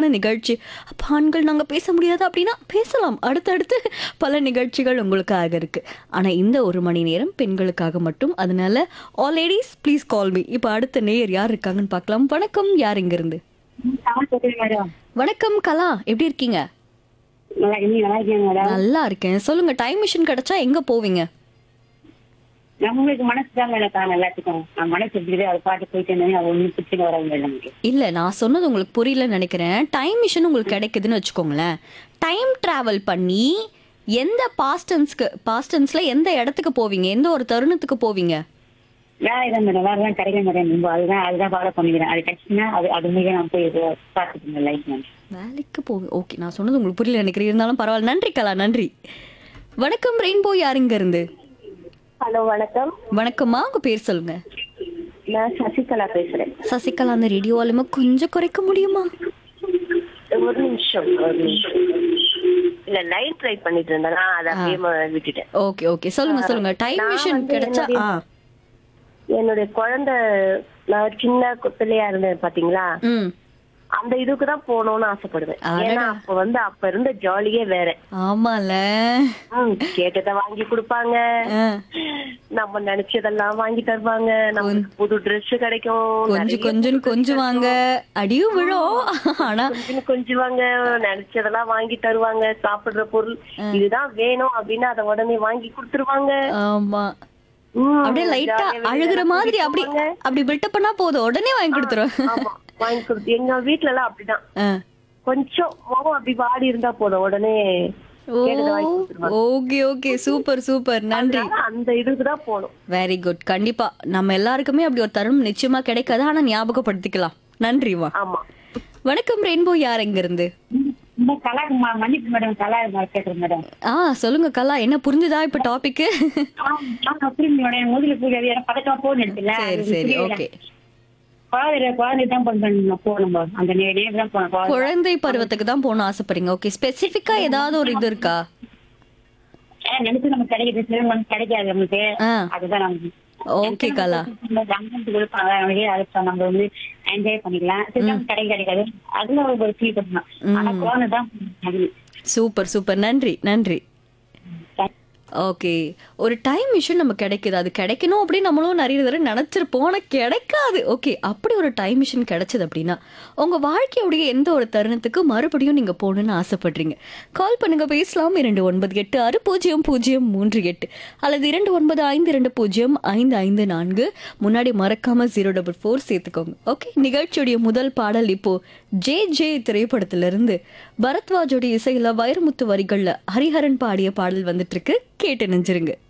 சூப்பரான நிகழ்ச்சி அப்ப ஆண்கள் நாங்க பேச முடியாது அப்படின்னா பேசலாம் அடுத்தடுத்து பல நிகழ்ச்சிகள் உங்களுக்காக இருக்கு ஆனா இந்த ஒரு மணி நேரம் பெண்களுக்காக மட்டும் அதனால all ladies please call me இப்போ அடுத்த நேயர் யார் இருக்காங்கன்னு பார்க்கலாம் வணக்கம் யார் இங்க இருந்து மேடம் வணக்கம் கலா எப்படி இருக்கீங்க நல்லா நீ நல்லா இருக்கீங்க மேடம் நல்லா இருக்கேன் சொல்லுங்க டைம் மிஷின் கிடைச்சா எங்க போவீங்க நம்மளுக்கு மனசு தான் மேடம் காணும் எல்லாத்துக்கும் நம்ம மனசு இருக்குது அது பாட்டு போயிட்டு இருந்தேன் அது ஒண்ணு பிடிச்சிட்டு வர மேடம் நமக்கு இல்ல நான் சொன்னது உங்களுக்கு புரியலன்னு நினைக்கிறேன் டைம் மிஷின் உங்களுக்கு கிடைக்குதுன்னு வச்சுக்கோங்களேன் டைம் டிராவல் பண்ணி எந்த பாஸ்டன்ஸ்க்கு பாஸ்டன்ஸ்ல எந்த இடத்துக்கு போவீங்க எந்த ஒரு தருணத்துக்கு போவீங்க வேற இதான் மேடம் வேற எல்லாம் கிடைக்க மாட்டேன் ரொம்ப அதுதான் அதுதான் ஃபாலோ பண்ணிக்கிறேன் அது கிடைச்சுன்னா அது அது மீது நான் போய் பார்த்துட்டு இருந்தேன் லைஃப் மேம் வேலைக்கு போவீங்க ஓகே நான் சொன்னது உங்களுக்கு புரியல நினைக்கிறேன் இருந்தாலும் பரவாயில்ல நன்றி கலா நன்றி வணக்கம் ரெயின்போ யார் இங்க இருந்து ஹலோ வணக்கம் வணக்கம்மா உங்க பேர் சொல்லுங்க நான் சசிகலா பேசுறேன் சசிகலா அந்த ரேடியோ வால்யூமை கொஞ்சம் குறைக்க முடியுமா ஒரு நிமிஷம் ஒரு நிமிஷம் இல்ல லைன் ட்ரை பண்ணிட்டு இருந்தேன் நான் அதை அப்படியே ம- விட்டுட்டேன் ஓகே ஓகே சொல்லுங்க சொல்லுங்க டைம் நான் மிஷின் வந்து கிடைச்சா ஆ என்னுடைய குழந்தை நான் சின்ன கு- பிள்ளையா இருந்தேன் பாத்தீங்களா ம் அந்த இதுக்கு தான் போகணும்னு ஆசைப்படுவேன் அடடா. ஏன்னா அப்ப வந்து அப்ப இருந்த ஜாலியே வேற ஆமால ம், கேட்டதை வாங்கி கொடுப்பாங்க ஆ. நம்ம நினைச்சதெல்லாம் வாங்கி தருவாங்க நமக்கு புது Dress கிடைக்கும் கொஞ்சம் கொஞ்சம் கொஞ்சுவாங்க அடியும் விழும் ஆனா கொஞ்சம் கொஞ்சுவாங்க நினைச்சதெல்லாம் வாங்கி தருவாங்க சாப்பிடுற பொருள் இதுதான் வேணும் அப்படின்னு அதை உடனே வாங்கி கொடுத்துருவாங்க ஆமா ம், அப்படியே லைட்டா ஜாலியா வெளியில அழுகுற எல்லாம் மாதிரி கூட்டிட்டு அப்படி போவாங்க. அப்படி பில்டப் பண்ணா போதும் உடனே வாங்கி கொடுத்துருவேன் ஆமா வாங்கி கொடுத்து எங்க வீட்ல எல்லாம் அப்படிதான் ஆ. கொஞ்சம் முகம் அப்படி வாடி இருந்தா போதும் உடனே ஓ கேட்டதை வாங்கி கொடுத்துருவாங்க ஓகே ஓகே சூப்பர் சூப்பர் நன்றி அதனால அந்த இதுக்கு தான் போகணும் வெரி குட் கண்டிப்பா நம்ம எல்லாருக்குமே அப்படி ஒரு தருணம் நிச்சயமா கிடைக்காது ஆனா ஞாபகப்படுத்திக்கலாம் நன்றிமா ஆமா வணக்கம் ரெயின்போ யார் எங்க இருந்து இந்த கலா ம- மன்னிப்பு மேடம் கலா கேட்குறேன் மேடம் ஆ சொல்லுங்க கலா என்ன புரிஞ்சுதா இப்ப டாபிக் புரிஞ்சு மேடம் முதல்ல புரியாது ஏன்னா பதட்டமா போன் எடுத்துல சரி சரி ஓகே குழந்தை குழந்தை தான் பண்ணணும் போகணும் அந்த நேரம் தான் போனோம் குழந்தை. குழந்தை பருவத்துக்கு தான் போகணும் ஆசைப்படுறீங்க ஓகே ஸ்பெசிஃபிக்கா ஏதாவது ஒரு இது இருக்கா ஏன்னா நினைச்சு நமக்கு கிடைக்குது சில நமக்கு கிடைக்காது நமக்கு ஆ அதுதான் நமக்கு ஓகே கலா அமௌண்ட் கொடுப்பாங்க நமக்கு அதை நம்ம வந்து என்ஜாய் பண்ணிக்கலாம் சில நமக்கு கிடைக்க கிடைக்காது அதுல ஒரு ஃபீல் பண்ணணும் ஆனா குழந்தை தான் அது சூப்பர் சூப்பர் நன்றி நன்றி ஓகே ஒரு டைம் மிஷின் நம்ம கிடைக்குது அது கிடைக்கணும் அப்படின்னு நம்மளும் நிறைய தடவை நினைச்சிருப்போம் ஆனா கிடைக்காது ஓகே அப்படி ஒரு டைம் மிஷின் கிடைச்சது அப்படின்னா உங்க வாழ்க்கையுடைய எந்த ஒரு தருணத்துக்கு மறுபடியும் நீங்க போகணும்னு ஆசைப்படுறீங்க கால் பண்ணுங்க பேசலாம் இரண்டு ஒன்பது எட்டு ஆறு பூஜ்ஜியம் பூஜ்ஜியம் மூன்று எட்டு அல்லது இரண்டு ஒன்பது ஐந்து இரண்டு பூஜ்ஜியம் ஐந்து ஐந்து நான்கு முன்னாடி மறக்காம ஜீரோ டபுள் ஃபோர் சேர்த்துக்கோங்க ஓகே நிகழ்ச்சியுடைய முதல் பாடல் இப்போ ஜே ஜே திரைப்படத்திலிருந்து பரத்வாஜோட இசையில வைரமுத்து வரிகள்ல ஹரிஹரன் பாடிய பாடல் வந்துட்டு இருக்கு கேட்டு நெஞ்சிருங்க